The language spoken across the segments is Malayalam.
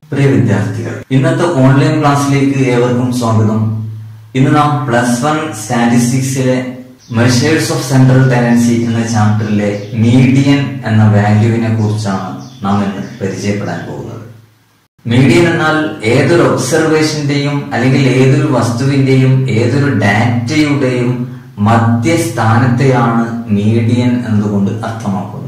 പ്രിയ വിദ്യാർത്ഥികൾ ഇന്നത്തെ ഓൺലൈൻ ക്ലാസ്സിലേക്ക് ഏവർക്കും സ്വാഗതം ഇന്ന് നാം പ്ലസ് വൺ സ്റ്റാറ്റിസ്റ്റിക്സിലെ മെഷേഴ്സ് ഓഫ് സെൻട്രൽ ടെനൻസി എന്ന ചാപ്റ്ററിലെ മീഡിയൻ എന്ന വാല്യൂവിനെ കുറിച്ചാണ് നാം ഇന്ന് പരിചയപ്പെടാൻ പോകുന്നത് മീഡിയൻ എന്നാൽ ഏതൊരു ഒബ്സർവേഷന്റെയും അല്ലെങ്കിൽ ഏതൊരു വസ്തുവിന്റെയും ഏതൊരു ഡാറ്റയുടെയും മധ്യസ്ഥാനത്തെയാണ് മീഡിയൻ എന്നതുകൊണ്ട് അർത്ഥമാക്കുന്നത്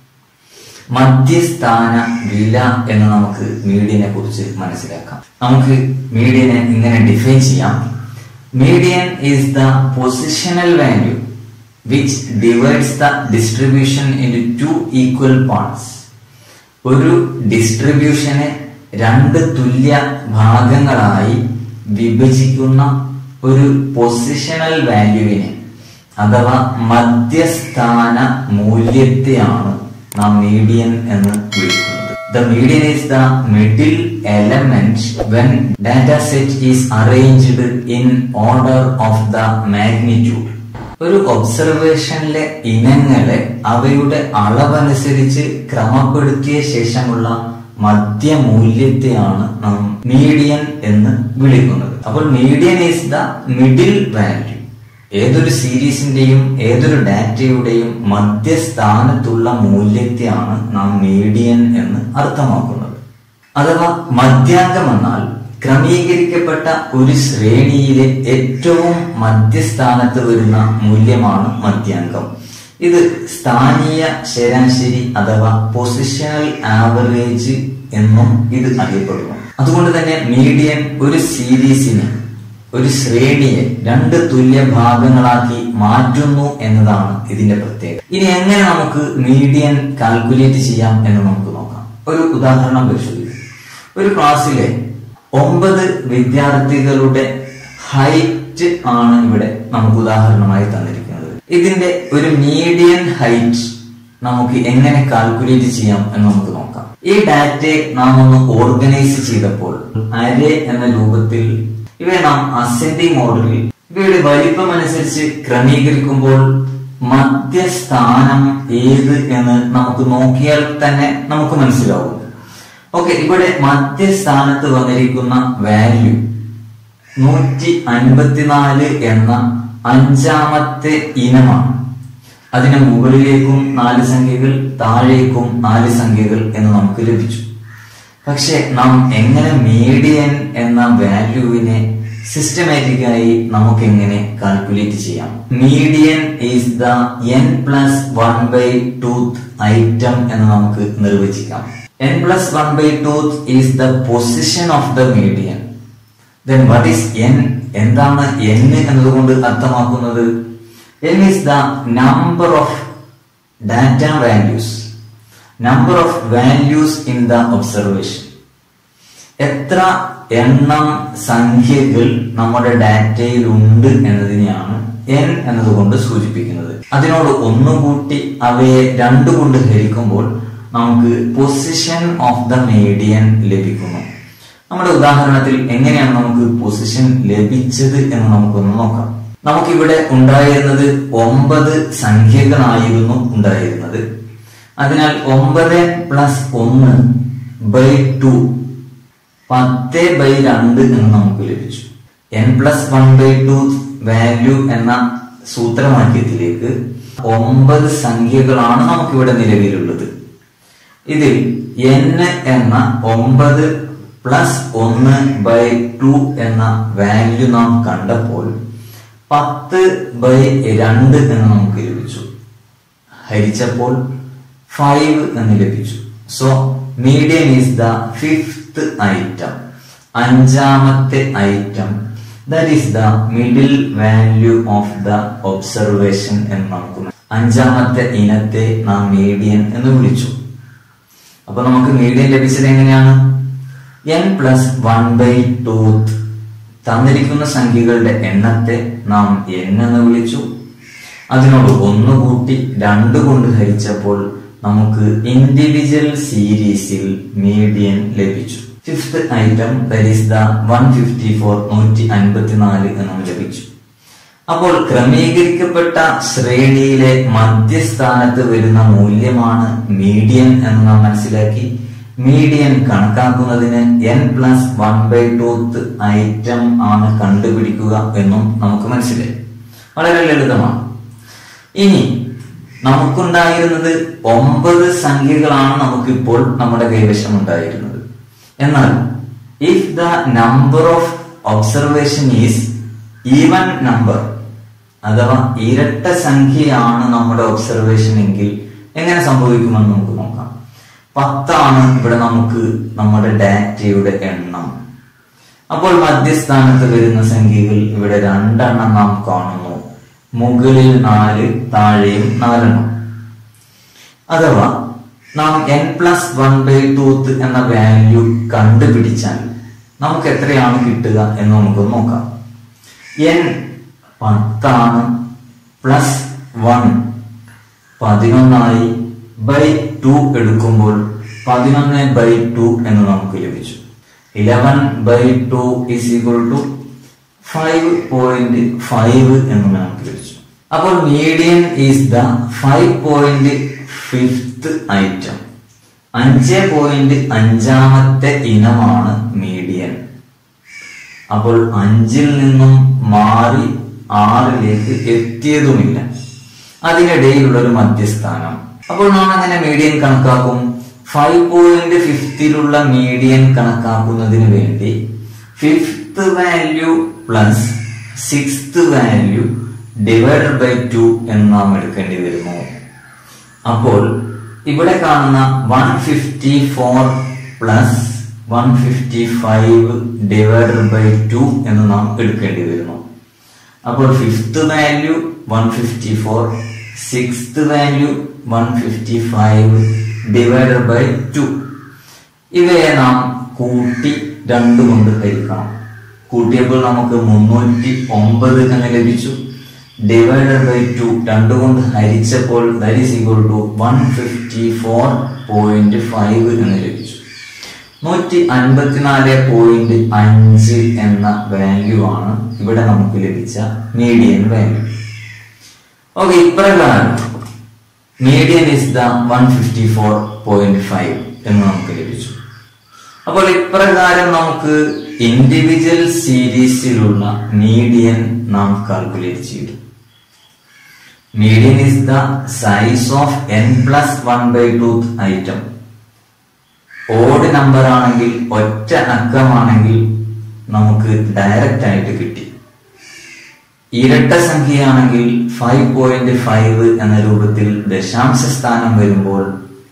മധ്യസ്ഥാന വില എന്ന് നമുക്ക് മീഡിയനെ കുറിച്ച് മനസ്സിലാക്കാം നമുക്ക് മീഡിയനെ ഇങ്ങനെ ഡിഫൈൻ ചെയ്യാം median is the positional value which divides the distribution in two equal parts ഒരു ഡിസ്ട്രിബ്യൂഷനെ രണ്ട് തുല്യ ഭാഗങ്ങളായി വിഭജിക്കുന്ന ഒരു പൊസിഷണൽ വാല്യൂവിനെ അഥവാ മധ്യസ്ഥാന മൂല്യത്തെയാണ് നാം മീഡിയൻ എന്ന് വിളിക്കുന്നത് the median is the middle element when data set is arranged in order of the magnitude ഒരു ഒബ്സർവേഷനിലെ ഇനങ്ങളെ അവയുടെ അളവനുസരിച്ച് ക്രമപ്പെടുത്തിയ ശേഷമുള്ള മധ്യമൂല്യത്തെയാണ് നാം മീഡിയൻ എന്ന് വിളിക്കുന്നത് അപ്പോൾ median is the middle value ഏതൊരു സീരീസിന്റെയും ഏതൊരു ഡാറ്റയുടെയും മധ്യസ്ഥാനത്തുള്ള മൂല്യത്തെയാണ് നാം മീഡിയൻ എന്ന് അർത്ഥമാക്കുന്നത് അഥവാ മധ്യാങ്കം എന്നാൽ ക്രമീകരിക്കപ്പെട്ട ഒരു ശ്രേണിയിലെ ഏറ്റവും മധ്യസ്ഥാനത്ത് വരുന്ന മൂല്യമാണ് മധ്യാങ്കം ഇത് സ്ഥാനീയ ശരാശരി അഥവാ പൊസിഷണൽ ആവറേജ് എന്നും ഇത് അറിയപ്പെടുന്നു അതുകൊണ്ട് തന്നെ മീഡിയൻ ഒരു സീരീസിനെ ഒരു ശ്രേണിയെ രണ്ട് തുല്യ ഭാഗങ്ങളാക്കി മാറ്റുന്നു എന്നതാണ് ഇതിന്റെ പ്രത്യേകത ഇനി എങ്ങനെ നമുക്ക് മീഡിയൻ കാൽക്കുലേറ്റ് ചെയ്യാം എന്ന് നമുക്ക് നോക്കാം ഒരു ഉദാഹരണം പരിശോധിക്കും ഒരു ക്ലാസ്സിലെ ഒമ്പത് വിദ്യാർത്ഥികളുടെ ഹൈറ്റ് ആണ് ഇവിടെ നമുക്ക് ഉദാഹരണമായി തന്നിരിക്കുന്നത് ഇതിന്റെ ഒരു മീഡിയൻ ഹൈറ്റ് നമുക്ക് എങ്ങനെ കാൽക്കുലേറ്റ് ചെയ്യാം എന്ന് നമുക്ക് നോക്കാം ഈ ഡാറ്റയെ നാം ഒന്ന് ഓർഗനൈസ് ചെയ്തപ്പോൾ അരെ എന്ന രൂപത്തിൽ ഇവയെ നാം അസെൻഡിങ് ഓർഡറിൽ ഇവയുടെ വലിപ്പം അനുസരിച്ച് ക്രമീകരിക്കുമ്പോൾ മധ്യസ്ഥാനം ഏത് എന്ന് നമുക്ക് നോക്കിയാൽ തന്നെ നമുക്ക് മനസ്സിലാവും ഓക്കെ ഇവിടെ മധ്യസ്ഥാനത്ത് വന്നിരിക്കുന്ന വാല്യൂ നൂറ്റി അൻപത്തിനാല് എന്ന അഞ്ചാമത്തെ ഇനമാണ് അതിന് മുകളിലേക്കും നാല് സംഖ്യകൾ താഴേക്കും നാല് സംഖ്യകൾ എന്ന് നമുക്ക് ലഭിച്ചു പക്ഷെ നാം എങ്ങനെ മീഡിയൻ എന്ന വാല്യൂവിനെ സിസ്റ്റമാറ്റിക്കായി നമുക്ക് എങ്ങനെ കാൽക്കുലേറ്റ് ചെയ്യാം median is the N plus one by twoth item എന്ന് നമുക്ക് നിർവചിക്കാം N plus one by twoth is the position of the median then what is N എന്താണ് എൻ എന്നതുകൊണ്ട് അർത്ഥമാക്കുന്നത് N is the number of data values number of values in the observation എത്ര എണ്ണം സംഖ്യകൾ നമ്മുടെ ഡാറ്റയിൽ ഉണ്ട് എന്നതിനെയാണ് എൻ എന്നതുകൊണ്ട് സൂചിപ്പിക്കുന്നത് അതിനോട് ഒന്നുകൂട്ടി അവയെ രണ്ടു കൊണ്ട് ഹരിക്കുമ്പോൾ നമുക്ക് പൊസിഷൻ ഓഫ് ദ മീഡിയൻ ലഭിക്കുന്നു നമ്മുടെ ഉദാഹരണത്തിൽ എങ്ങനെയാണ് നമുക്ക് പൊസിഷൻ ലഭിച്ചത് എന്ന് നമുക്കൊന്ന് നോക്കാം നമുക്കിവിടെ ഉണ്ടായിരുന്നത് ഒമ്പത് സംഖ്യകളായിരുന്നു ഉണ്ടായിരുന്നത് അതിനാൽ ഒമ്പത് പ്ലസ് ഒന്ന് ബൈ ടു പത്ത് ബൈ രണ്ട് എന്ന് നമുക്ക് ലഭിച്ചു N plus one by two value എന്ന സൂത്രവാക്യത്തിലേക്ക് ഒമ്പത് സംഖ്യകളാണ് നമുക്കിവിടെ നിലവിലുള്ളത് ഇതിൽ എൻ എന്ന ഒമ്പത് പ്ലസ് ഒന്ന് ബൈ ടു എന്ന വാല്യൂ നാം കണ്ടപ്പോൾ പത്ത് ബൈ രണ്ട് എന്ന് നമുക്ക് ലഭിച്ചു ഹരിച്ചപ്പോൾ ഫൈവ് എന്ന് ലഭിച്ചു so median is the fifth item അഞ്ചാമത്തെ item that is the middle value of the observation എന്ന് നമുക്ക് അഞ്ചാമത്തെ ഇനത്തെ നാം മീഡിയൻ എന്ന് വിളിച്ചു അപ്പൊ നമുക്ക് മീഡിയൻ ലഭിച്ചത് എങ്ങനെയാണ് N plus one by twoth തന്നിരിക്കുന്ന സംഖ്യകളുടെ എണ്ണത്തെ നാം എൻ എന്ന് വിളിച്ചു അതിനോട് ഒന്ന് കൂട്ടി രണ്ട് കൊണ്ട് ഹരിച്ചപ്പോൾ നമുക്ക് ഇൻഡിവിജ്വൽ സീരീസിൽ മീഡിയൻ ലഭിച്ചു fifth item these the one fifty four നൂറ്റി അൻപത്തിനാല് എന്നും ലഭിച്ചു അപ്പോൾ ക്രമീകരിക്കപ്പെട്ട ശ്രേണിയിലെ മധ്യസ്ഥാനത്ത് വരുന്ന മൂല്യമാണ് മീഡിയൻ എന്ന് നാം മനസ്സിലാക്കി മീഡിയൻ കണക്കാക്കുന്നതിന് N plus one by twoth item ആണ് കണ്ടുപിടിക്കുക എന്നും നമുക്ക് മനസ്സിലായി വളരെ ലളിതമാണ് ഇനി നമുക്കുണ്ടായിരുന്നത് ഒമ്പത് സംഖ്യകളാണ് നമുക്കിപ്പോൾ നമ്മുടെ കൈവശം ഉണ്ടായിരുന്നത് എന്നാൽ if the number of observation is even number അഥവാ ഇരട്ട സംഖ്യയാണ് നമ്മുടെ ഒബ്സർവേഷൻ എങ്കിൽ എങ്ങനെ സംഭവിക്കുമെന്ന് നമുക്ക് നോക്കാം പത്താണ് ഇവിടെ നമുക്ക് നമ്മുടെ ഡാറ്റയുടെ എണ്ണം അപ്പോൾ മധ്യസ്ഥാനത്ത് വരുന്ന സംഖ്യകൾ ഇവിടെ രണ്ടെണ്ണം നാം കാണുന്നു മുകളിൽ നാല് താഴെയും നാലെണ്ണം അഥവാ നാം N plus one by twoth എന്ന വാല്യൂ കണ്ടുപിടിച്ചാൽ നമുക്ക് എത്രയാണ് കിട്ടുക എന്ന് നമുക്ക് നോക്കാം എൻ പത്താണ് പ്ലസ് വൺ പതിനൊന്നായി ബൈ ടു എടുക്കുമ്പോൾ പതിനൊന്ന് ബൈ ടു എന്ന് നമുക്ക് ലഭിച്ചു eleven by two is equal to five point five എന്ന് നമുക്ക് ലഭിച്ചു അപ്പോൾ median is the five point fifth item അഞ്ച് പോയിന്റ് അഞ്ചാമത്തെ ഇനമാണ് മീഡിയൻ അപ്പോൾ അഞ്ചിൽ നിന്നും മാറി ആറിലേക്ക് എത്തിയതുമില്ല അതിനിടയിലുള്ള ഒരു മധ്യസ്ഥാനം അപ്പോൾ നാം എങ്ങനെ മീഡിയൻ കണക്കാക്കും ഫൈവ് പോയിന്റ് ഫിഫ്തിലുള്ള മീഡിയൻ കണക്കാക്കുന്നതിന് വേണ്ടി fifth value plus sixth value divided by to എന്ന് നാം എടുക്കേണ്ടി വരുന്നു അപ്പോൾ ഇവിടെ കാണുന്ന one fifty four plus one fifty five divided by to എന്ന് നാം എടുക്കേണ്ടി വരുന്നു അപ്പോൾ fifth value one fifty four sixth value one fifty five divided by two ഇവയെ നാം കൂട്ടി രണ്ട് കൊണ്ട് ഹരിക്കണം കൂട്ടിയപ്പോൾ നമുക്ക് മുന്നൂറ്റി ഒമ്പത് എന്ന് ലഭിച്ചു ഡിവൈഡഡ് ബൈ ടു രണ്ട് കൊണ്ട് ഹരിച്ചപ്പോൾ that is equal to one fifty four point five എന്ന് ലഭിച്ചു നൂറ്റി അൻപത്തിനാല് പോയിന്റ് അഞ്ച് എന്ന വാല്യൂ ആണ് ഇവിടെ നമുക്ക് ലഭിച്ച മീഡിയൻ വാല്യൂ ഓക്കെ ഇപ്രകാരം median is the one fifty four point five എന്ന് നമുക്ക് ലഭിച്ചു അപ്പോൾ ഇപ്രകാരം നമുക്ക് ഇൻഡിവിജ്വൽ സീരീസിലുള്ള മീഡിയൻ നാം കാൽക്കുലേറ്റ് ചെയ്തു median is the size of N plus one by twoth item odd number ആണെങ്കിൽ ഒറ്റ അക്കമാണെങ്കിൽ നമുക്ക് ഡയറക്റ്റ് ആയിട്ട് കിട്ടി ഇരട്ട സംഖ്യയാണെങ്കിൽ ഫൈവ് പോയിന്റ് ഫൈവ് എന്ന രൂപത്തിൽ ദശാംശ സ്ഥാനം വരുമ്പോൾ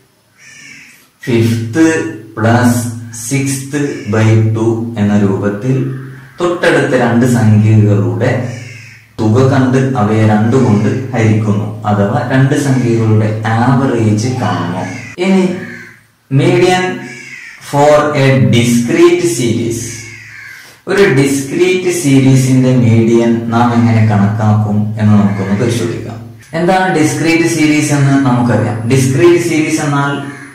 fifth plus sixth by two എന്ന രൂപത്തിൽ തൊട്ടടുത്ത രണ്ട് സംഖ്യകളുടെ തുക കണ്ട് അവയെ രണ്ടുകൊണ്ട് ഹരിക്കുന്നു അഥവാ രണ്ട് സംഖ്യകളുടെ ആവറേജ് കാണുന്നു ഇനി median for a discrete series ഒരു ഡിസ്ക്രീറ്റ് സീരീസിന്റെ മീഡിയൻ നാം എങ്ങനെ കണക്കാക്കും എന്ന് നമുക്കൊന്ന് പരിശോധിക്കാം എന്താണ് ഡിസ്ക്രീറ്റ് സീരീസ് എന്ന് നമുക്കറിയാം ഡിസ്ക്രീറ്റ് സീരീസ് എന്നാൽ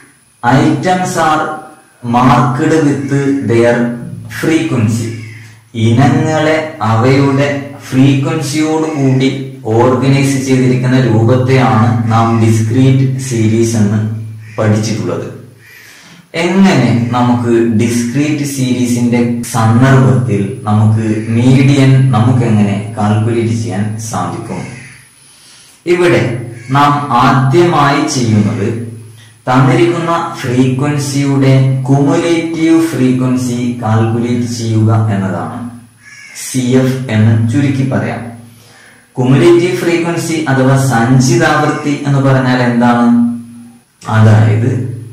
items are marked with their frequency ഇനങ്ങളെ അവയുടെ ഫ്രീക്വൻസിയോട് കൂടി ഓർഗനൈസ് ചെയ്തിരിക്കുന്ന രൂപത്തെയാണ് നാം ഡിസ്ക്രീറ്റ് സീരീസ് എന്ന് പഠിച്ചിട്ടുള്ളത് എങ്ങനെ നമുക്ക് ഡിസ്ക്രീറ്റ് സീരീസിന്റെ സന്ദർഭത്തിൽ നമുക്ക് മീഡിയൻ നമുക്ക് എങ്ങനെ കാൽക്കുലേറ്റ് ചെയ്യാൻ സാധിക്കും ഇവിടെ നാം ആദ്യമായി ചെയ്യുന്നത് തന്നിരിക്കുന്ന ഫ്രീക്വൻസിയുടെ കുമുലേറ്റീവ് ഫ്രീക്വൻസി കാൽക്കുലേറ്റ് ചെയ്യുക എന്നതാണ് സി എഫ് എന്ന് ചുരുക്കി പറയാം കുമുലേറ്റീവ് ഫ്രീക്വൻസി അഥവാ സഞ്ചിതാവൃത്തി എന്ന് പറഞ്ഞാൽ എന്താണ് അതായത്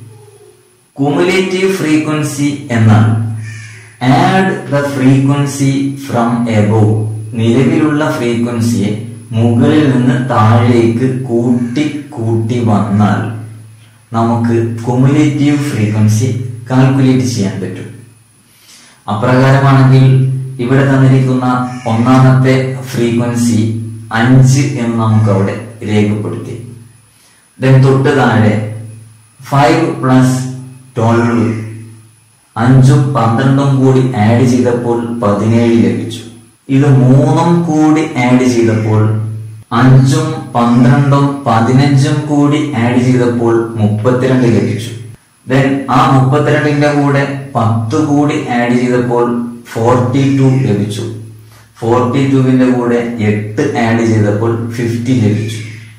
കുമുലേറ്റീവ് ഫ്രീക്വൻസി എന്നാൽ add the frequency from above നിലവിലുള്ള ഫ്രീക്വൻസിയെ മുകളിൽ നിന്ന് താഴേക്ക് കൂട്ടി കൂട്ടി വന്നാൽ നമുക്ക് കുമുലേറ്റീവ് ഫ്രീക്വൻസി കാൽക്കുലേറ്റ് ചെയ്യാൻ പറ്റും അപ്രകാരമാണെങ്കിൽ ഇവിടെ തന്നിരിക്കുന്ന ഒന്നാമത്തെ ഫ്രീക്വൻസി അഞ്ച് എന്ന് നമുക്ക് അവിടെ രേഖപ്പെടുത്തി ദെൻ തൊട്ട് താഴെ ഫൈവ് പ്ലസ് ട്വൽവ് അഞ്ചും പന്ത്രണ്ടും കൂടി ആഡ് ചെയ്തപ്പോൾ പതിനേഴ് ലഭിച്ചു ഇത് മൂന്നും കൂടി ആഡ് ചെയ്തപ്പോൾ അഞ്ചും പന്ത്രണ്ടും പതിനഞ്ചും കൂടി ആഡ് ചെയ്തപ്പോൾ മുപ്പത്തിരണ്ട് ലഭിച്ചു ദെൻ ആ മുപ്പത്തിരണ്ടിന്റെ കൂടെ പത്ത് കൂടി ആഡ് ചെയ്തപ്പോൾ ഫോർട്ടി ടു ലഭിച്ചു ഫോർട്ടി ടുവിന്റെ കൂടെ എട്ട് ആഡ് ചെയ്തപ്പോൾ ഫിഫ്റ്റി ലഭിച്ചു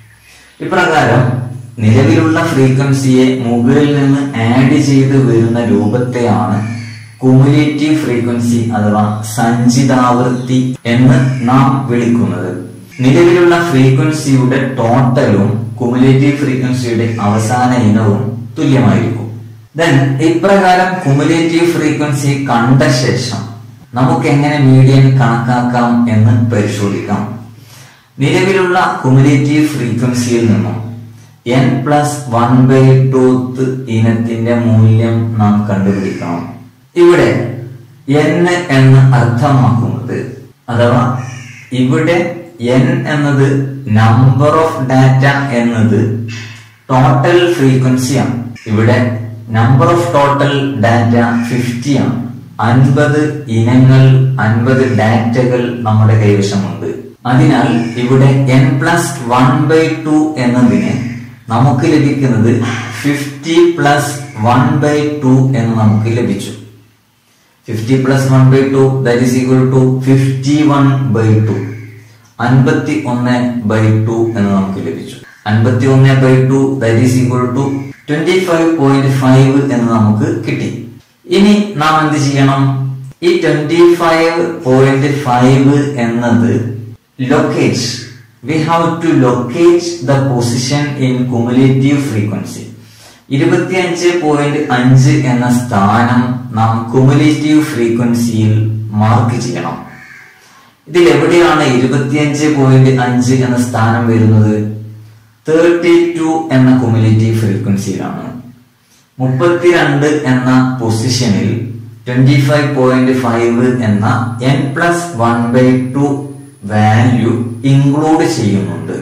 ഇപ്രകാരം നിലവിലുള്ള ഫ്രീക്വൻസിയെ മുകളിൽ നിന്ന് ആഡ് ചെയ്ത് വരുന്ന രൂപത്തെയാണ് കുമുലേറ്റീവ് ഫ്രീക്വൻസി അഥവാ സഞ്ചിതാവൃത്തി എന്ന് നാം വിളിക്കുന്നത് നിലവിലുള്ള ഫ്രീക്വൻസിയുടെ ടോട്ടലും കുമുലേറ്റീവ് ഫ്രീക്വൻസിയുടെ അവസാന ഇനവും തുല്യമായിരിക്കും ദെൻ ഇപ്രകാരം കുമുലേറ്റീവ് ഫ്രീക്വൻസി കണ്ട ശേഷം നമുക്ക് എങ്ങനെ മീഡിയൻ കണക്കാക്കാം എന്ന് പരിശോധിക്കാം നിലവിലുള്ള കുമുലേറ്റീവ് ഫ്രീക്വൻസിയിൽ നിന്നും N plus one by twoth ഇനത്തിന്റെ മൂല്യം നാം കണ്ടുപിടിക്കണം ഇവിടെ എൻ എന്ന് അർത്ഥമാക്കുന്നത് അഥവാ ഇവിടെ എൻ എന്നത് നമ്പർ ഓഫ് ഡാറ്റ എന്നത് ടോട്ടൽ ഫ്രീക്വൻസിയാണ് ഇവിടെ number of total data fifty ആണ് അൻപത് ഇനങ്ങൾ അൻപത് ഡാറ്റകൾ നമ്മുടെ കൈവശമുണ്ട് അതിനാൽ ഇവിടെ N plus one by two എന്നതിന് നമുക്ക് ലഭിക്കുന്നത് fifty plus one by to എന്ന് നമുക്ക് ലഭിച്ചു fifty plus one by to that is equal to fifty one by two അൻപത്തി ഒന്ന് ബൈ ടു എന്ന് നമുക്ക് ലഭിച്ചു അൻപത്തി ഒന്ന് ബൈ to that is equal to twenty five point five എന്ന് നമുക്ക് കിട്ടി ഇനി നാം എന്ത് ചെയ്യണം ഈ ട്വന്റി ഫൈവ് പോയിന്റ് ഫൈവ് എന്നത് locate we have to locate the position in cumulative frequency ഇരുപത്തിയഞ്ച് പോയിന്റ് അഞ്ച് എന്ന സ്ഥാനം നാം കുമുലേറ്റീവ് ഫ്രീക്വൻസിയിൽ മാർക്ക് ചെയ്യണം ഇതിൽ എവിടെയാണ് ഇരുപത്തിയഞ്ച് പോയിന്റ് അഞ്ച് എന്ന സ്ഥാനം വരുന്നത് തേർട്ടി ടു എന്ന കുമുലേറ്റീവ് ഫ്രീക്വൻസിയിലാണ് മുപ്പത്തിരണ്ട് എന്ന പൊസിഷനിൽ ട്വന്റി ഫൈവ് പോയിന്റ് ഫൈവ് എന്ന N plus one by two value include ചെയ്യുന്നുണ്ട്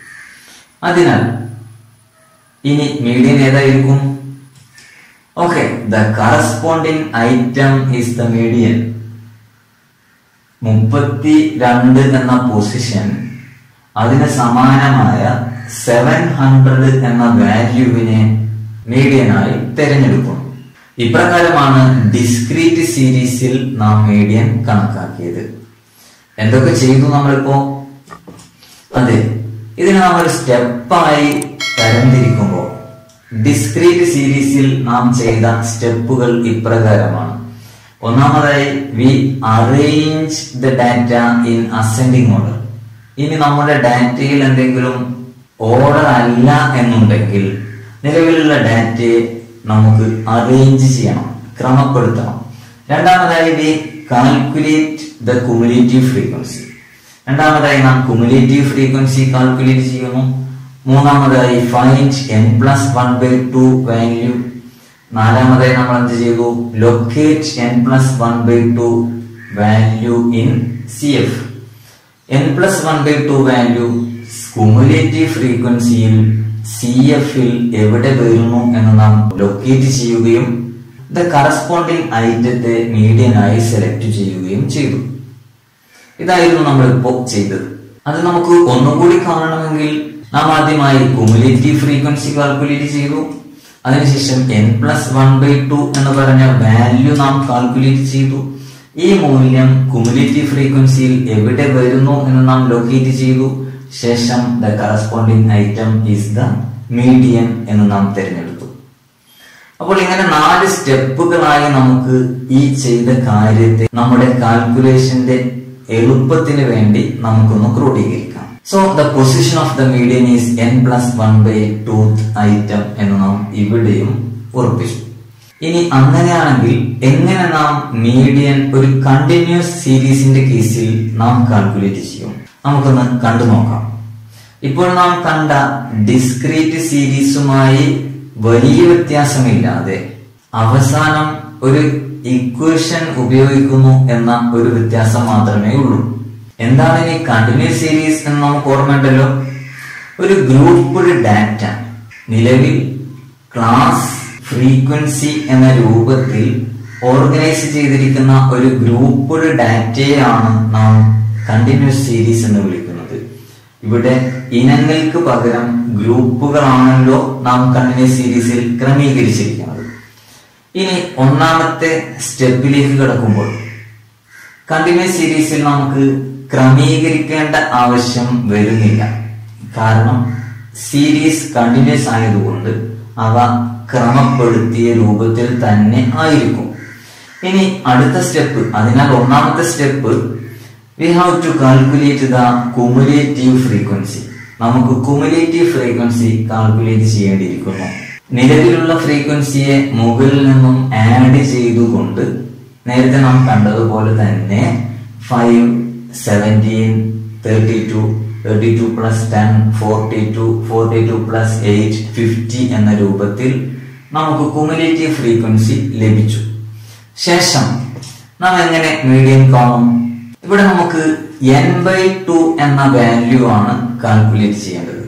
അതിനാൽ ഇനി മീഡിയൻ ഏതായിരിക്കും okay the corresponding item is the median മുപ്പത്തി രണ്ട് എന്ന പൊസിഷൻ അതിന് സമാനമായ സെവൻ ഹൺഡ്രഡ് എന്ന വാല്യൂവിനെ മീഡിയനായി തിരഞ്ഞെടുക്കുന്നു ഇപ്രകാരമാണ് ഡിസ്ക്രീറ്റ് സീരീസിൽ നാം മീഡിയൻ കണക്കാക്കിയത് എന്തൊക്കെ ചെയ്തു നമ്മളിപ്പോ അതെ ഇതിനെ നമ്മൾ സ്റ്റെപ്പായി തരംതിരിക്കുമ്പോൾ ഡിസ്ക്രീറ്റ് സീരീസിൽ നാം ചെയ്ത സ്റ്റെപ്പുകൾ ഇപ്രകാരമാണ് ഒന്നാമതായി we arrange the data in ascending order ഇനി നമ്മുടെ ഡാറ്റയിൽ എന്തെങ്കിലും ഓർഡർ അല്ല എന്നുണ്ടെങ്കിൽ നിലവിലുള്ള ഡാറ്റയെ നമുക്ക് അറേഞ്ച് ചെയ്യണം ക്രമപ്പെടുത്തണം രണ്ടാമതായി we calculate the cumulative frequency രണ്ടാമതായി നാം കുമുലേറ്റീവ് ഫ്രീക്വൻസി കാൽക്കുലേറ്റ് ചെയ്യുന്നു മൂന്നാമതായി find N plus one by two value നാലാമതായി നമ്മൾ എന്ത് ചെയ്തു locate N plus one by two value in C F N plus one by two value cumulative ഫ്രീക്വൻസിയിൽ സി എഫിൽ എവിടെ വരുന്നു എന്ന് നാം ലൊക്കേറ്റ് ചെയ്യുകയും ദ കറസ്പോണ്ടിങ് ഐറ്റത്തെ മീഡിയനായി സെലക്ട് ചെയ്യുകയും ചെയ്തു ഇതായിരുന്നു നമ്മൾ ഇപ്പോ ചെയ്തത് അത് നമുക്ക് ഒന്നുകൂടി കാണണമെങ്കിൽ നാം ആദ്യമായി കുമുലേറ്റീവ് ഫ്രീക്വൻസി കാൽക്കുലേറ്റ് ചെയ്തു അതിനുശേഷം N plus one by to എന്ന് പറഞ്ഞ വാല്യൂ നാം കാൽക്കുലേറ്റ് ചെയ്തു ഈ മൂല്യം കുമുലേറ്റീവ് ഫ്രീക്വൻസിയിൽ എവിടെ വരുന്നു എന്ന് നാം ലൊക്കേറ്റ് ചെയ്തു ശേഷം the corresponding item is the median എന്ന് നാം തിരഞ്ഞെടുത്തു അപ്പോൾ ഇങ്ങനെ നാല് സ്റ്റെപ്പുകളായി നമുക്ക് ഈ ചെയ്ത കാര്യത്തെ നമ്മുടെ കാൽക്കുലേഷന്റെ എളുപ്പത്തിന് വേണ്ടി നമുക്കൊന്ന് ക്രോഡീകരിക്കാം so the position of the median is N plus one by twoth item എന്ന് നാം ഇവിടെയും ഉറപ്പിച്ചു ഇനി അങ്ങനെയാണെങ്കിൽ എങ്ങനെ നാം മീഡിയൻ ഒരു കണ്ടിന്യൂസ് സീരീസിന്റെ കേസിൽ നാം കാൽക്കുലേറ്റ് ചെയ്യും നമുക്കൊന്ന് കണ്ടു നോക്കാം ഇപ്പോൾ നാം കണ്ട ഡിസ്ക്രീറ്റ് സീരീസുമായി വലിയ വ്യത്യാസമില്ലാതെ അവസാനം ഒരു ഇക്വേഷൻ ഉപയോഗിക്കുന്നു എന്ന ഒരു വ്യത്യാസം മാത്രമേ ഉള്ളൂ എന്താണ് ഇനി കണ്ടിന്യൂസ് സീരീസ് എന്ന് നമുക്ക് ഓർമ്മയുണ്ടല്ലോ ഒരു ഗ്രൂപ്പ് ഡാറ്റ നിലവിൽ ക്ലാസ് ഫ്രീക്വൻസി എന്ന രൂപത്തിൽ ഓർഗനൈസ് ചെയ്തിരിക്കുന്ന ഒരു ഗ്രൂപ്പ് ഡാറ്റയാണ് നാം കണ്ടിന്യൂസ് സീരീസ് എന്ന് വിളിക്കുന്നത് ഇവിടെ ഇനങ്ങൾക്ക് പകരം ഗ്രൂപ്പുകളാണല്ലോ നാം കണ്ടിന്യൂസ് സീരീസിൽ ക്രമീകരിച്ചിരിക്കുന്നത് ഇനി ഒന്നാമത്തെ സ്റ്റെപ്പിലേക്ക് കിടക്കുമ്പോൾ കണ്ടിന്യൂസ് സീരീസിൽ നമുക്ക് ക്രമീകരിക്കേണ്ട ആവശ്യം വരുന്നില്ല കാരണം സീരീസ് കണ്ടിന്യൂസ് ആയതുകൊണ്ട് അവ ക്രമപ്പെടുത്തിയ രൂപത്തിൽ തന്നെ ആയിരിക്കും ഇനി അടുത്ത സ്റ്റെപ്പ് അതിനാൽ ഒന്നാമത്തെ step we have to calculate the cumulative frequency നമുക്ക് കുമുലേറ്റീവ് ഫ്രീക്വൻസി കാൽക്കുലേറ്റ് ചെയ്യേണ്ടിയിരിക്കുന്നു നിലവിലുള്ള ഫ്രീക്വൻസിയെ മുകളിൽ നിന്നും ആഡ് ചെയ്തുകൊണ്ട് നേരത്തെ നാം കണ്ടതുപോലെ തന്നെ five seventeen thirty two thirty two plus ten forty two forty two plus eight fifty എന്ന രൂപത്തിൽ നമുക്ക് കുമുലേറ്റീവ് ഫ്രീക്വൻസി ലഭിച്ചു ശേഷം നാം എങ്ങനെ മീഡിയം കാണും ഇവിടെ നമുക്ക് എൻ ബൈ ടു എന്ന വാല്യൂ ആണ് കാൽക്കുലേറ്റ് ചെയ്യേണ്ടത്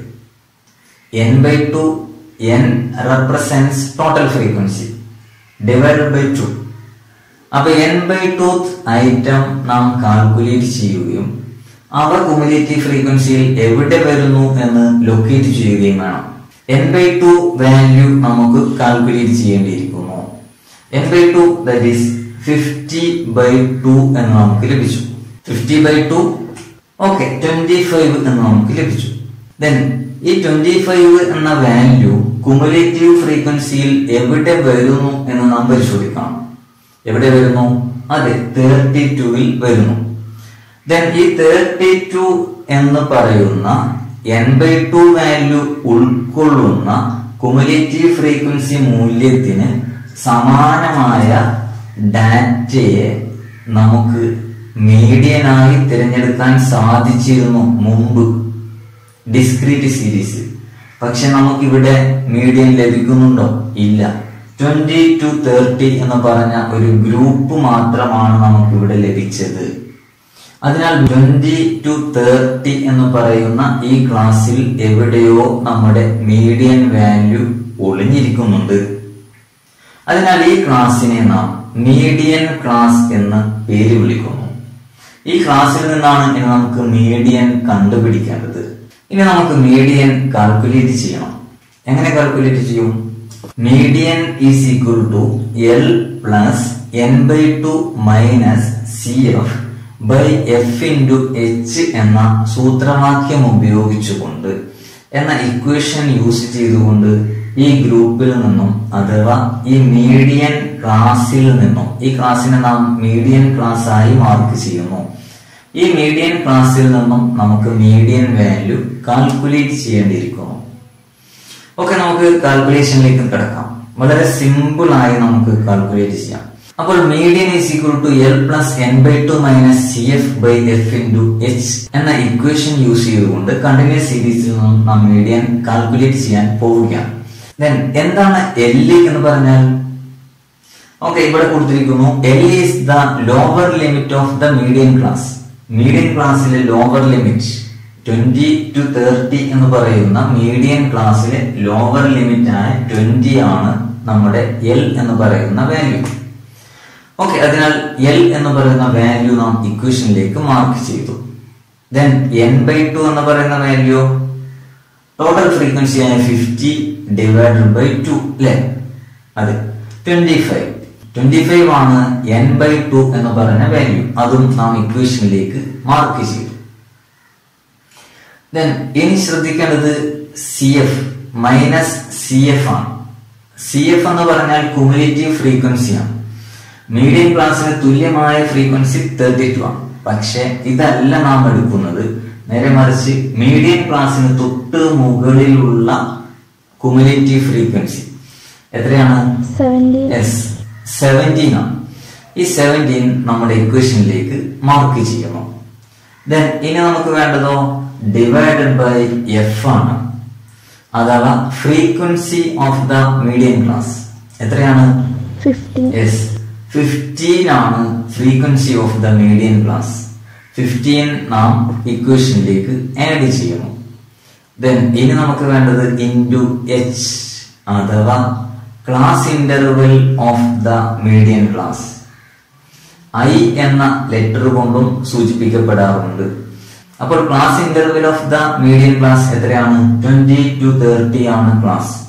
N by two N represents total frequency divided by two അപ്പൊ എൻ ബൈ ടു ഐറ്റം നാം കാൽക്കുലേറ്റ് ചെയ്യുകയും അവ കുമുലേറ്റീവ് ഫ്രീക്വൻസിയിൽ എവിടെ വരുന്നു എന്ന് ലൊക്കേറ്റ് ചെയ്യുകയും വേണം എൻ ബൈ ടു വാല്യൂ നമുക്ക് കാൽക്കുലേറ്റ് ചെയ്യേണ്ടിയിരിക്കുന്നു N by to that is fifty by to എന്ന് നമുക്ക് ലഭിച്ചു fifty by two okay twenty five എന്ന് നമുക്ക് ലഭിച്ചു ദെൻ ഈ ട്വന്റി ഫൈവ് എന്ന വാല്യൂ കുമുലേറ്റീവ് ഫ്രീക്വൻസിയിൽ എവിടെ വരുന്നു എന്ന് നാം പരിശോധിക്കണം എവിടെ വരുന്നു അതെ തേർട്ടി ടുവിൽ വരുന്നു ദെൻ ഈ തേർട്ടി ടു എന്ന് പറയുന്ന എൻ ബൈ ടു വാല്യൂ ഉൾക്കൊള്ളുന്ന കുമുലേറ്റീവ് ഫ്രീക്വൻസി മൂല്യത്തിന് സമാനമായ ഡാറ്റയെ നമുക്ക് മീഡിയനായി തിരഞ്ഞെടുക്കാൻ സാധിച്ചിരുന്നു മുമ്പ് ഡിസ്ക്രീറ്റ് സീരീസ് പക്ഷെ നമുക്കിവിടെ മീഡിയൻ ലഭിക്കുന്നുണ്ടോ ഇല്ല ട്വന്റി ടു തേർട്ടി എന്ന് പറഞ്ഞ ഒരു ഗ്രൂപ്പ് മാത്രമാണ് നമുക്കിവിടെ ലഭിച്ചത് അതിനാൽ ട്വന്റി ടു തേർട്ടി എന്ന് പറയുന്ന ഈ ക്ലാസ്സിൽ എവിടെയോ നമ്മുടെ മീഡിയൻ വാല്യൂ ഒളിഞ്ഞിരിക്കുന്നുണ്ട് അതിനാൽ ഈ ക്ലാസ്സിനെ നാം മീഡിയൻ ക്ലാസ് എന്ന് പേര് വിളിക്കുന്നു ഈ ക്ലാസ്സിൽ നിന്നാണ് ഇനി നമുക്ക് മീഡിയൻ കണ്ടുപിടിക്കേണ്ടത് ഇനി നമുക്ക് മീഡിയൻ കാൽക്കുലേറ്റ് ചെയ്യണം എങ്ങനെ കാൽക്കുലേറ്റ് ചെയ്യും median is equal to L plus N by two minus C F by F into H എന്ന സൂത്രവാക്യം ഉപയോഗിച്ചുകൊണ്ട് എന്ന ഇക്വേഷൻ യൂസ് ചെയ്തുകൊണ്ട് ഈ ഗ്രൂപ്പിൽ നിന്നും അഥവാ ഈ മീഡിയൻ ക്ലാസ്സിൽ നിന്നും ഈ ക്ലാസ്സിനെ നാം മീഡിയൻ ക്ലാസ് ആയി മാർക്ക് ചെയ്യുന്നു ഈ മീഡിയൻ ക്ലാസ്സിൽ നിന്നും നമുക്ക് മീഡിയൻ വാല്യൂ കാൽക്കുലേറ്റ് ചെയ്യേണ്ടിയിരിക്കുന്നു ഓക്കെ നമുക്ക് കാൽക്കുലേഷനിലേക്ക് കിടക്കാം വളരെ സിമ്പിൾ ആയി നമുക്ക് കാൽക്കുലേറ്റ് ചെയ്യാം അപ്പോൾ median is equal to L plus N by two minus C F by F into H എന്ന ഇക്വേഷൻ യൂസ് ചെയ്തുകൊണ്ട് കണ്ടിന്യൂസ് സീരീസിൽ നിന്നും നാം മീഡിയൻ കാൽക്കുലേറ്റ് ചെയ്യാൻ പോവുകയാണ് ദെൻ എന്താണ് എൽ എന്ന് പറഞ്ഞാൽ ഓക്കെ ഇവിടെ കൊടുത്തിരിക്കുന്നു L is the lower limit of the median class median ക്ലാസ്സിലെ lower limit twenty two thirty എന്ന് പറയുന്ന മീഡിയൻ ക്ലാസ്സിലെ ലോവർ ലിമിറ്റ് ആയ ട്വന്റി ആണ് നമ്മുടെ എൽ എന്ന് പറയുന്ന വാല്യൂ ഓക്കെ അതിനാൽ എൽ എന്ന് പറയുന്ന വാല്യൂ നാം ഇക്വേഷനിലേക്ക് മാർക്ക് ചെയ്തു ദെൻ എൻ ബൈ ടു എന്ന് പറയുന്ന വാല്യൂ ടോട്ടൽ ഫ്രീക്വൻസി ആയ ഫിഫ്റ്റി ഡിവൈഡഡ് ബൈ ടു അല്ലെ അതെ ട്വന്റി ഫൈവ് ട്വന്റി ഫൈവ് ആണ് എൻ ബൈ ടു എന്ന് പറയുന്ന വാല്യൂ അതും നാം ഇക്വേഷനിലേക്ക് മാർക്ക് ചെയ്തു ദെൻ ഇനി ശ്രദ്ധിക്കേണ്ടത് C F minus C F ആണ് സി എഫ് എന്ന് പറഞ്ഞാൽ കുമുലേറ്റീവ് ഫ്രീക്വൻസി ആണ് മീഡിയം ക്ലാസ്സിന് തുല്യമായ ഫ്രീക്വൻസി തേർട്ടി ടു ആണ് പക്ഷെ ഇതല്ല നാം എടുക്കുന്നത് നേരെ മറിച്ച് മീഡിയം ക്ലാസ്സിന് തൊട്ട് മുകളിലുള്ള കുമുലേറ്റീവ് ഫ്രീക്വൻസി എത്രയാണ് സെവൻറ്റി യെസ് സെവൻറ്റീൻ ആണ് ഈ സെവൻറ്റീൻ നമ്മുടെ ഇക്വേഷനിലേക്ക് മാർക്ക് ചെയ്യുന്നു ദെൻ ഇനി നമുക്ക് വേണ്ടതോ ഡിവൈഡഡ് ബൈ എഫ് ആണ് അഥവാ frequency of the medium class എത്രയാണ് ഫിഫ്റ്റി യെസ് ഫിഫ്റ്റീൻ ആണ് frequency of the median class fifteen നാം ഇക്വേഷനിലേക്ക് ആഡ് ചെയ്യുന്നു ദെൻ ഇനി നമുക്ക് വേണ്ടത് ഇൻറ്റു എച്ച് അഥവാ class interval of the median class I എന്ന ലെറ്റർ കൊണ്ടും സൂചിപ്പിക്കപ്പെടാറുണ്ട് അപ്പോൾ class interval of the median class എത്രയാണ് ട്വന്റി ടു തേർട്ടി ആണ് ക്ലാസ്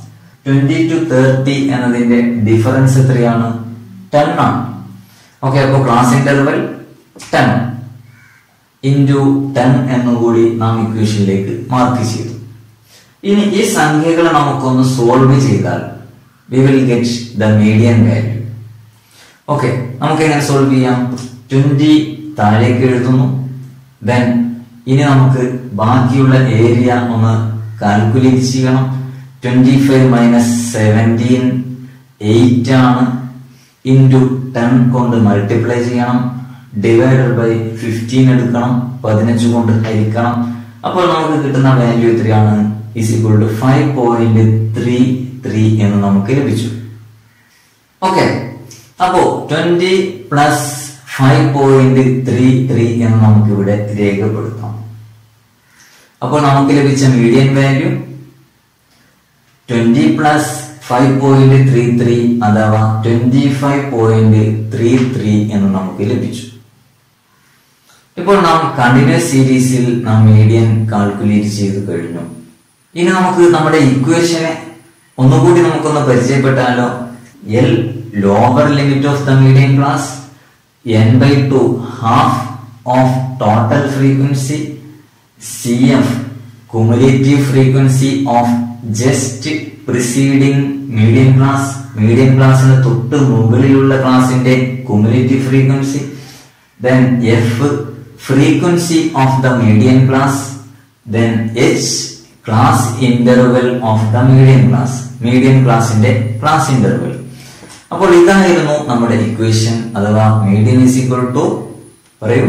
ട്വന്റി ടു തേർട്ടി എന്നതിന്റെ ഡിഫറൻസ് എത്രയാണ് ടെൻ ആണ് ഓക്കെ അപ്പോൾ class interval ten into ten എന്നുകൂടി നാം ഇക്വേഷനിലേക്ക് മാർക്ക് ചെയ്തു ഇനി ഈ സംഖ്യകളെ നമുക്കൊന്ന് സോൾവ് ചെയ്താൽ we will get the median value okay നമുക്ക് എങ്ങനെ സോൾവ് ചെയ്യാം ട്വന്റി താഴേക്ക് എഴുതുന്നു ദെൻ ഇനി നമുക്ക് ബാക്കിയുള്ള ഏരിയ ഒന്ന് കാൽക്കുലേറ്റ് ചെയ്യണം twenty five minus seventeen eight ആണ് ഇൻറ്റു ടെൻ കൊണ്ട് മൾട്ടിപ്ലൈ ചെയ്യണം ഡിവൈഡഡ് ബൈ ഫിഫ്റ്റീൻ എടുക്കണം പതിനഞ്ച് കൊണ്ട് ഹരിക്കണം അപ്പോൾ നമുക്ക് കിട്ടുന്ന വാല്യൂ എത്രയാണ് is equal to five point three three എന്ന് നമുക്ക് ലഭിച്ചു ഓക്കെ അപ്പോ twenty plus five point three three എന്ന് നമുക്ക് ഇവിടെ രേഖപ്പെടുത്താം അപ്പോൾ നമുക്ക് ലഭിച്ച median value twenty plus five point three three അഥവാ twenty five point three three എന്ന് നമുക്ക് ലഭിച്ചു ഇപ്പോൾ നാം കണ്ടിന്യൂസ് സീരീസിൽ നാം മീഡിയൻ കാൽക്കുലേറ്റ് ചെയ്തു കഴിഞ്ഞു ഇനി നമുക്ക് നമ്മുടെ ഇക്വേഷനെ ഒന്നുകൂടി നമുക്കൊന്ന് പരിചയപ്പെട്ടാലോ L lower limit of the median class N by two half of total frequency C F cumulative frequency of just preceding medium class medium ക്ലാസ്സിന് തൊട്ട് മുകളിലുള്ള ക്ലാസിന്റെ cumulative frequency then f frequency of the median class then h class interval of the median class median classന്റെ class interval അപ്പോൾ ഇതായിരുന്നു നമ്മുടെ ഇക്വേഷൻ അഥവാ മീഡിയൻ ഈസ് ഈക്വൽ ടു പറയൂ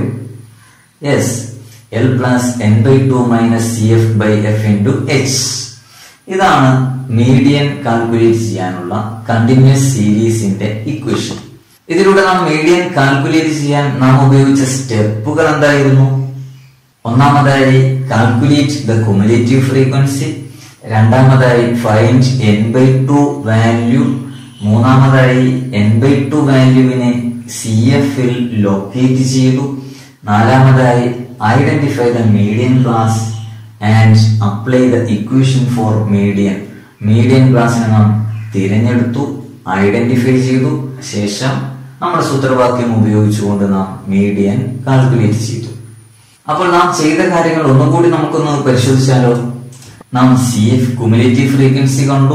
yes L plus N by two minus C F by F into H ഇതാണ് മീഡിയൻ കാൽക്കുലേറ്റ് ചെയ്യാനുള്ള കണ്ടിന്യൂസ് സീരീസിന്റെ ഇക്വേഷൻ ഇതിലൂടെ നാം മീഡിയൻ കാൽക്കുലേറ്റ് ചെയ്യാൻ നാം ഉപയോഗിച്ച സ്റ്റെപ്പുകൾ എന്തായിരുന്നു ഒന്നാമതായി കാൽക്കുലേറ്റ് ദ കുമുലേറ്റീവ് ഫ്രീക്വൻസി രണ്ടാമതായി find N by two value മൂന്നാമതായി എൻ ബൈ ടു വാല്യൂവിനെ സി എഫിൽ ലൊക്കേറ്റ് ചെയ്തു നാലാമതായി identify the median class and apply the equation for median median ക്ലാസ്സിനെ നാം തിരഞ്ഞെടുത്തു ഐഡന്റിഫൈ ചെയ്തു ശേഷം നമ്മുടെ സൂത്രവാക്യം ഉപയോഗിച്ചുകൊണ്ട് നാം മീഡിയൻ കാൽക്കുലേറ്റ് ചെയ്തു അപ്പോൾ നാം ചെയ്ത കാര്യങ്ങൾ ഒന്നുകൂടി നമുക്കൊന്ന് പരിശോധിച്ചാലോ നാം സി എഫ് കുമുലേറ്റീവ് ഫ്രീക്വൻസി കണ്ടു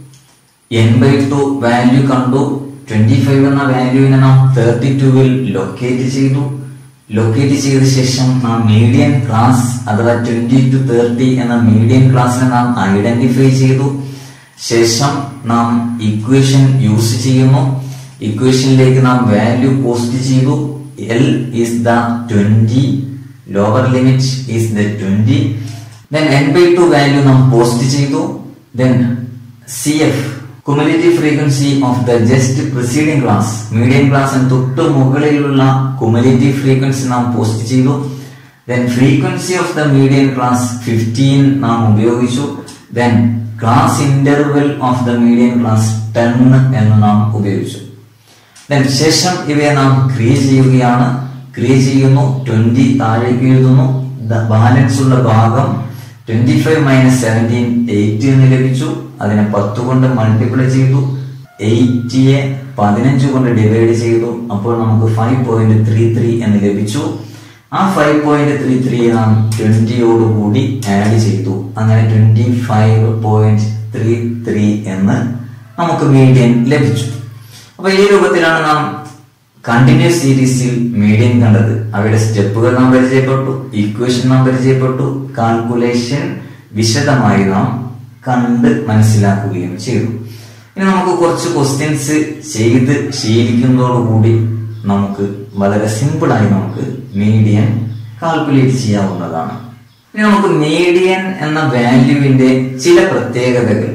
എൻ ബൈ ടു വാല്യൂ കണ്ടു ട്വന്റി ഫൈവ് എന്ന വാല്യൂവിനെ നാം തേർട്ടി ടുവിൽ ലൊക്കേറ്റ് ചെയ്തു ലൊക്കേറ്റ് ചെയ്ത ശേഷം നാം മീഡിയൻ ക്ലാസ് അഥവാ ട്വന്റി ടു തേർട്ടി എന്ന മീഡിയൻ ക്ലാസ്സിനെ നാം ഐഡന്റിഫൈ ചെയ്തു ശേഷം നാം ഇക്വേഷൻ യൂസ് ചെയ്യുന്നു ഇക്വേഷനിലേക്ക് നാം വാല്യൂ പോസ്റ്റ് ചെയ്തു L is the twenty lower limit is the twenty then N by two value നാം പോസ്റ്റ് ചെയ്തു then C F cumulative frequency of the just preceding class medium ക്ലാസ്സിന് തൊട്ട് മുകളിലുള്ള കുമുലേറ്റീവ് ഫ്രീക്വൻസി നാം പോസ്റ്റ് ചെയ്തു then frequency of the medium class fifteen നാം ഉപയോഗിച്ചു then class interval of the medium class ten എന്ന് നാം ഉപയോഗിച്ചു ദെൻ ശേഷം ഇവയെ നാം ക്രിയ ചെയ്യുകയാണ് ക്രിയ ചെയ്യുന്നു ട്വന്റി താഴേക്ക് എഴുതുന്നു ബാലൻസ് ഉള്ള ഭാഗം twenty five minus seventeen eight എന്ന് ലഭിച്ചു അതിനെ പത്ത് കൊണ്ട് മൾട്ടിപ്ലൈ ചെയ്തു എയ്റ്റിയെ പതിനഞ്ച് കൊണ്ട് ഡിവൈഡ് ചെയ്തു അപ്പോൾ നമുക്ക് ഫൈവ് പോയിന്റ് ത്രീ ത്രീ എന്ന് ലഭിച്ചു ആ ഫൈവ് പോയിന്റ് ത്രീ ത്രീ നാം ട്വന്റിയോട് കൂടി ആഡ് ചെയ്തു അങ്ങനെ twenty five point three three എന്ന് നമുക്ക് മീഡിയൻ ലഭിച്ചു അപ്പൊ ഈ രൂപത്തിലാണ് നാം കണ്ടിന്യൂസ് സീരീസിൽ മീഡിയൻ കണ്ടത് അവയുടെ സ്റ്റെപ്പുകൾ നാം പരിചയപ്പെട്ടു ഇക്വേഷൻ നാം പരിചയപ്പെട്ടു കാൽക്കുലേഷൻ വിശദമായി നാം കണ്ട് മനസ്സിലാക്കുകയും ചെയ്തു ഇനി നമുക്ക് കുറച്ച് ക്വസ്റ്റ്യൻസ് ചെയ്ത് ശീലിക്കുന്നതോടുകൂടി നമുക്ക് വളരെ സിമ്പിളായി നമുക്ക് മീഡിയൻ കാൽക്കുലേറ്റ് ചെയ്യാവുന്നതാണ് ഇനി നമുക്ക് മീഡിയൻ എന്ന വാല്യൂവിന്റെ ചില പ്രത്യേകതകൾ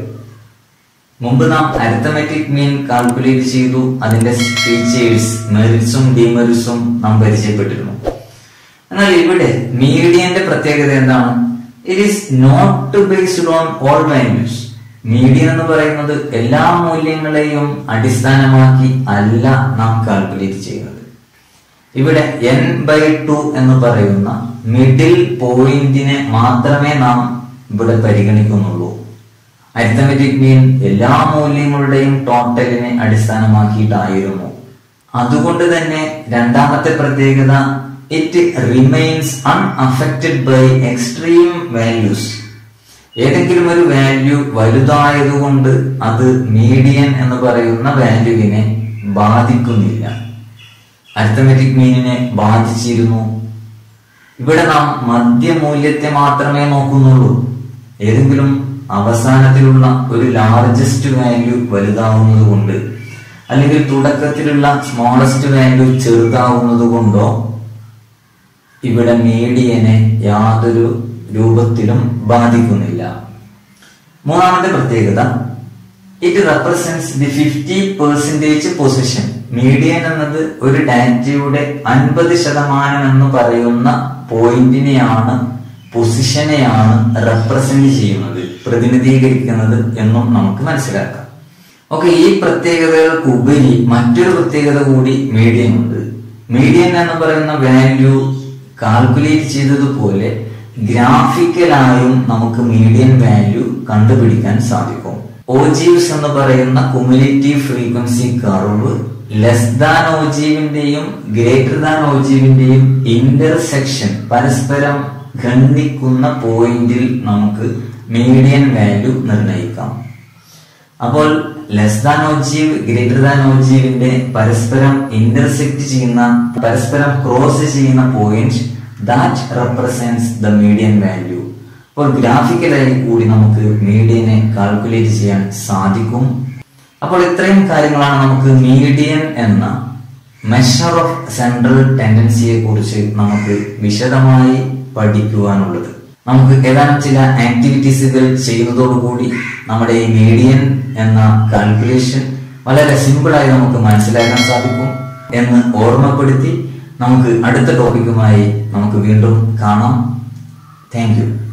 മുമ്പ് നാം അരിത്തമെറ്റിക് മീൻ കാൽക്കുലേറ്റ് ചെയ്തു അതിന്റെ ഫീച്ചേഴ്സ് മെറിറ്റ്സും ഡിമെറിറ്റ്സും നാം പരിചയപ്പെട്ടിരുന്നു എന്നാൽ ഇവിടെ മീഡിയന്റെ പ്രത്യേകത എന്താണ് it is not based on all values median എന്ന് പറയുന്നത് എല്ലാ മൂല്യങ്ങളെയും അടിസ്ഥാനമാക്കി അല്ല നാം കാൽക്കുലേറ്റ് ചെയ്യുന്നത് ഇവിടെ എൻ ബൈ ടു എന്ന് പറയുന്ന മിഡിൽ പോയിന്റിനെ മാത്രമേ നാം ഇവിടെ പരിഗണിക്കുന്നുള്ളൂ അരിത്തമെറ്റിക് മീൻ എല്ലാ മൂല്യങ്ങളുടെയും ടോട്ടലിനെ അടിസ്ഥാനമാക്കിയിട്ടായിരുന്നു അതുകൊണ്ട് തന്നെ രണ്ടാമത്തെ പ്രത്യേകത it remains unaffected by extreme values ഏതെങ്കിലും ഒരു വാല്യൂ വലുതായതുകൊണ്ട് അത് മീഡിയൻ എന്ന് പറയുന്ന വാല്യൂവിനെ ബാധിക്കുന്നില്ല അരിത്തമെറ്റിക് മീനിനെ ബാധിച്ചിരുന്നു ഇവിടെ നാം മധ്യമൂല്യത്തെ മാത്രമേ നോക്കുന്നുള്ളൂ ഏതെങ്കിലും അവസാനത്തിലുള്ള ഒരു ലാർജസ്റ്റ് വാല്യൂ വലുതാവുന്നത് കൊണ്ട് അല്ലെങ്കിൽ തുടക്കത്തിലുള്ള സ്മോളസ്റ്റ് വാല്യൂ ചെറുതാവുന്നത് കൊണ്ടോ ഇവിടെ മീഡിയനെ യാതൊരു രൂപത്തിലും ബാധിക്കുന്നില്ല മൂന്നാമത്തെ പ്രത്യേകത it represents the fifty percentage position median എന്നത് ഒരു ഡാറ്റയുടെ അൻപത് ശതമാനം എന്ന് പറയുന്ന പോയിന്റിനെയാണ് പൊസിഷനെയാണ് റെപ്രസെന്റ് ചെയ്യുന്നത് പ്രതിനിധീകരിക്കുന്നത് എന്നും നമുക്ക് മനസ്സിലാക്കാം ഓക്കെ ഈ പ്രത്യേകതകൾക്കുപരി മറ്റൊരു പ്രത്യേകത കൂടി മീഡിയൻ ഉണ്ട് മീഡിയൻ എന്ന് പറയുന്ന വാല്യൂ കാൽക്കുലേറ്റ് ചെയ്തതുപോലെ ഗ്രാഫിക്കലായും നമുക്ക് മീഡിയൻ വാല്യൂ കണ്ടുപിടിക്കാൻ സാധിക്കും ഓജീവ്സ് എന്ന് പറയുന്ന cumulative frequency curve less than ഓജീവിന്റെയും ഗ്രേറ്റർ ദാൻ ഓജീവിന്റെയും ഇന്റർസെക്ഷൻ പരസ്പരം ഖണ്ഡിക്കുന്ന പോയിന്റിൽ നമുക്ക് മീഡിയൻ വാല്യൂ നിർണ്ണയിക്കാം അപ്പോൾ less than ogive greater than ഓജീവിന്റെ പരസ്പരം ഇന്റർസെക്ട് ചെയ്യുന്ന പരസ്പരം ക്രോസ് ചെയ്യുന്ന point that represents the median value അപ്പോൾ ഗ്രാഫിക്കലായി കൂടി നമുക്ക് മീഡിയനെ കാൽക്കുലേറ്റ് ചെയ്യാൻ സാധിക്കും അപ്പോൾ ഇത്രയും കാര്യങ്ങളാണ് നമുക്ക് മീഡിയൻ എന്ന മെഷർ ഓഫ് സെൻട്രൽ ടെൻഡൻസിയെ കുറിച്ച് നമുക്ക് വിശദമായി പഠിക്കുവാനുള്ളത് നമുക്ക് ഏതാനും ചില ആക്ടിവിറ്റീസുകൾ ചെയ്യുന്നതോടുകൂടി നമ്മുടെ ഈ മീഡിയൻ എന്ന കാൽക്കുലേഷൻ വളരെ സിമ്പിളായി നമുക്ക് മനസ്സിലാക്കാൻ സാധിക്കും എന്ന് ഓർമ്മപ്പെടുത്തി നമുക്ക് അടുത്ത ടോപ്പിക്കുമായി നമുക്ക് വീണ്ടും കാണാം താങ്ക് യു